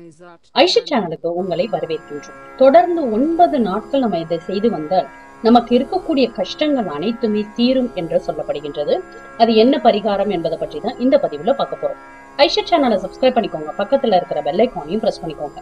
ஐஷா சேனலுக்கு உங்களை வரவேற்கின்றோம் தொடர்ந்து ஒன்பது நாட்கள் நம்ம இதை செய்து வந்தால் நமக்கு இருக்கக்கூடிய கஷ்டங்கள் அனைத்துமே தீரும் என்று சொல்லப்படுகின்றது அது என்ன பரிகாரம் என்பதை பற்றி தான் இந்த பதிவுல பார்க்க போறோம் ஐஷா சேனலை சப்ஸ்கிரைப் பண்ணிக்கோங்க பக்கத்துல இருக்கிற பெல் ஐக்கானையும் பிரஸ் பண்ணிக்கோங்க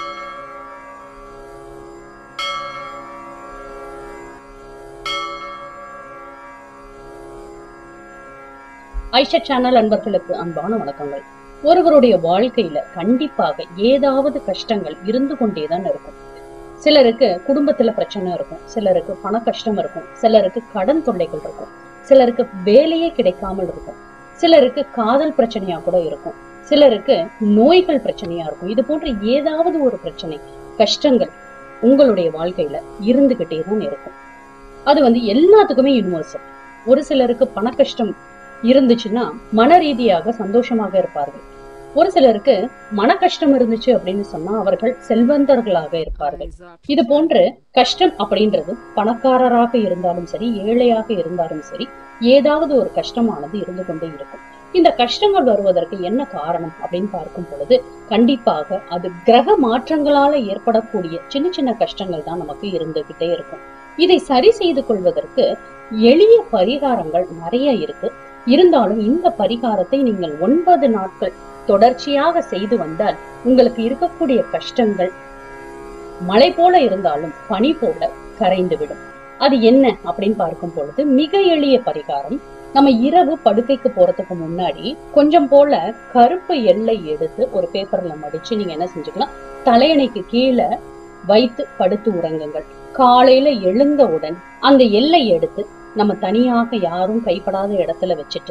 ஐஷா சேனல் அன்பர்களுக்கு அன்பான வணக்கங்கள் ஒருவருடைய வாழ்க்கையில கண்டிப்பாக ஏதாவது கஷ்டங்கள் இருந்து கொண்டேதான் இருக்கும் சிலருக்கு குடும்பத்துல பிரச்சனை இருக்கும் சிலருக்கு பண கஷ்டம் இருக்கும் சிலருக்கு கடன் தொல்லைகள் இருக்கும் சிலருக்கு வேலையே கிடைக்காமல் இருக்கும் சிலருக்கு காதல் பிரச்சனையா கூட இருக்கும் சிலருக்கு நோய்கள் பிரச்சனையா இருக்கும் இது போன்ற ஏதாவது ஒரு பிரச்சனை கஷ்டங்கள் உங்களுடைய வாழ்க்கையில இருந்துகிட்டே தான் இருக்கும் அது வந்து எல்லாத்துக்குமே யூனிவர்சல் ஒரு சிலருக்கு பண கஷ்டம் இருந்துச்சுன்னா மன ரீதியாக சந்தோஷமாக இருப்பார்கள் ஒரு சிலருக்கு மன கஷ்டம் இருந்துச்சு அப்படின்னு சொன்னா அவர்கள் செல்வந்தர்களாக இருப்பார்கள் இது போன்று கஷ்டம் அப்படின்றது பணக்காரராக இருந்தாலும் சரி ஏழையாக இருந்தாலும் சரி ஏதாவது ஒரு கஷ்டமானது இருந்து கொண்டே இருக்கும் இந்த கஷ்டங்கள் வருவதற்கு என்ன காரணம் அப்படின்னு பார்க்கும் பொழுது கண்டிப்பாக அது கிரக மாற்றங்களால ஏற்படக்கூடிய சின்ன சின்ன கஷ்டங்கள் தான் நமக்கு இருந்துகிட்டே இருக்கும் இதை சரி செய்து கொள்வதற்கு எளிய பரிகாரங்கள் நிறைய இருக்கு இருந்தாலும் இந்த பரிகாரத்தை நீங்கள் ஒன்பது நாட்கள் தொடர்ச்சியாக செய்து வந்தால் உங்களுக்கு இருக்கக்கூடிய கஷ்டங்கள் மழை போல இருந்தாலும் பனி போல கரைந்துவிடும் அது என்ன அப்படின்னு பார்க்கும் பொழுது மிக எளிய பரிகாரம் நம்ம இரவு படுக்கைக்கு போறதுக்கு முன்னாடி கொஞ்சம் போல கருப்பு எல்லை எடுத்து ஒரு பேப்பர்ல மடிச்சு நீங்க என்ன செஞ்சுக்கலாம் தலையணைக்கு கீழே வைத்து படுத்து உறங்குங்கள் காலையில எழுந்தவுடன் அந்த எல்லை எடுத்து நம்ம தனியாக யாரும் கைப்படாத இடத்துல வச்சுட்டு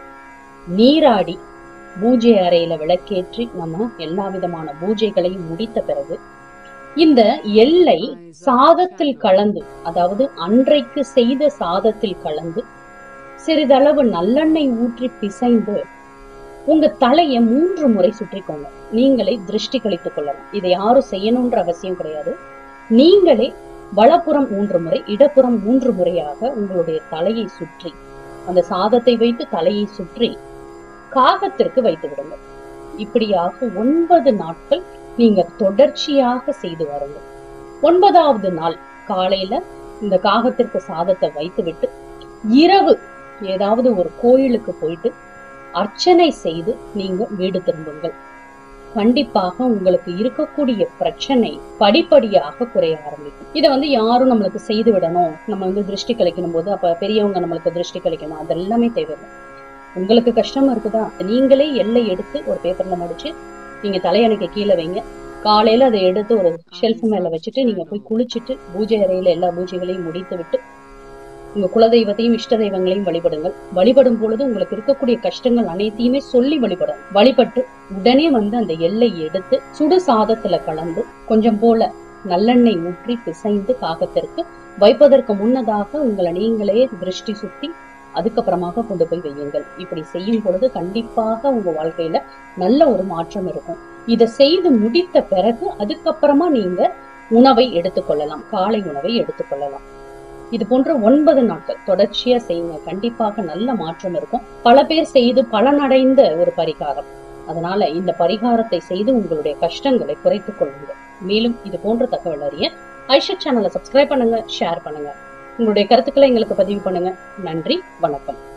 நீராடி பூஜை அறையில விளக்கேற்றி நம்ம எல்லா விதமான பூஜைகளையும் முடித்த பிறகு இந்த எல்லை சாதத்தில் கலந்து அதாவது அன்றைக்கு செய்த சாதத்தில் கலந்து சிறிதளவு நல்லெண்ணெய் ஊற்றி பிசைந்து உங்க தலைய மூன்று முறை சுற்றிக்கோங்க நீங்களே திருஷ்டி கழித்துக் கொள்ளலாம் இதை யாரும் செய்யணும்ன்ற அவசியம் கிடையாது நீங்களே வலப்புறம் மூன்று முறை இடப்புறம் மூன்று முறையாக உங்களுடைய தலையை சுற்றி அந்த சாதத்தை வைத்து தலையை சுற்றி காகத்திற்கு வைத்து விடுங்க இப்படியாக ஒன்பது நாட்கள் நீங்க தொடர்ச்சியாக செய்து வாருங்க ஒன்பதாவது நாள் காலையில இந்த காகத்திற்கு சாதத்தை வைத்து விட்டு இரவு ஏதாவது ஒரு கோயிலுக்கு போயிட்டு அர்ச்சனை செய்து நீங்க வீடு திரும்புங்கள் கண்டிப்பாக உங்களுக்கு இருக்கக்கூடிய பிரச்சனை படிப்படியாக குறைய ஆரம்பிக்கும் இதை வந்து யாரும் நம்மளுக்கு செய்து விடணும் நம்ம வந்து திருஷ்டி கழிக்கணும் போது அப்ப பெரியவங்க நம்மளுக்கு திருஷ்டி கழிக்கணும் அதெல்லாமே தேவையில்லை உங்களுக்கு கஷ்டமா இருக்குதா நீங்களே எல்லை எடுத்து ஒரு பேப்பர்ல மடிச்சு நீங்க தலையணைக்கு கீழே வைங்க காலையில அதை எடுத்து ஒரு ஷெல்ஃப் மேல வச்சுட்டு நீங்க போய் குளிச்சுட்டு பூஜை அறையில எல்லா பூஜைகளையும் முடித்து விட்டு உங்க குலதெய்வத்தையும் இஷ்ட தெய்வங்களையும் வழிபடுங்கள் வழிபடும் பொழுது உங்களுக்கு இருக்கக்கூடிய கஷ்டங்கள் அனைத்தையுமே சொல்லி வழிபடும் வழிபட்டு உடனே வந்து அந்த எல்லை எடுத்து சுடு சாதத்துல கலந்து கொஞ்சம் போல நல்லெண்ணெய் ஊற்றி பிசைந்து காகத்திற்கு வைப்பதற்கு முன்னதாக உங்களை நீங்களே திருஷ்டி சுத்தி அதுக்கப்புறமாக கொண்டு போய் வையுங்கள் இப்படி செய்யும் பொழுது கண்டிப்பாக உங்க வாழ்க்கையில நல்ல ஒரு மாற்றம் இருக்கும் இதை செய்து முடித்த பிறகு அதுக்கப்புறமா நீங்க உணவை எடுத்துக்கொள்ளலாம் காலை உணவை எடுத்துக்கொள்ளலாம் இது போன்ற ஒன்பது நாட்கள் தொடர்ச்சியா செய்யுங்க கண்டிப்பாக நல்ல மாற்றம் இருக்கும் பல பேர் செய்து பலனடைந்த ஒரு பரிகாரம் அதனால இந்த பரிகாரத்தை செய்து உங்களுடைய கஷ்டங்களை குறைத்துக் கொள்ளுங்கள் மேலும் இது போன்ற தகவல் அறிய ஐஷா சேனலை சப்ஸ்கிரைப் பண்ணுங்க ஷேர் பண்ணுங்க உங்களுடைய கருத்துக்களை எங்களுக்கு பதிவு பண்ணுங்க நன்றி வணக்கம்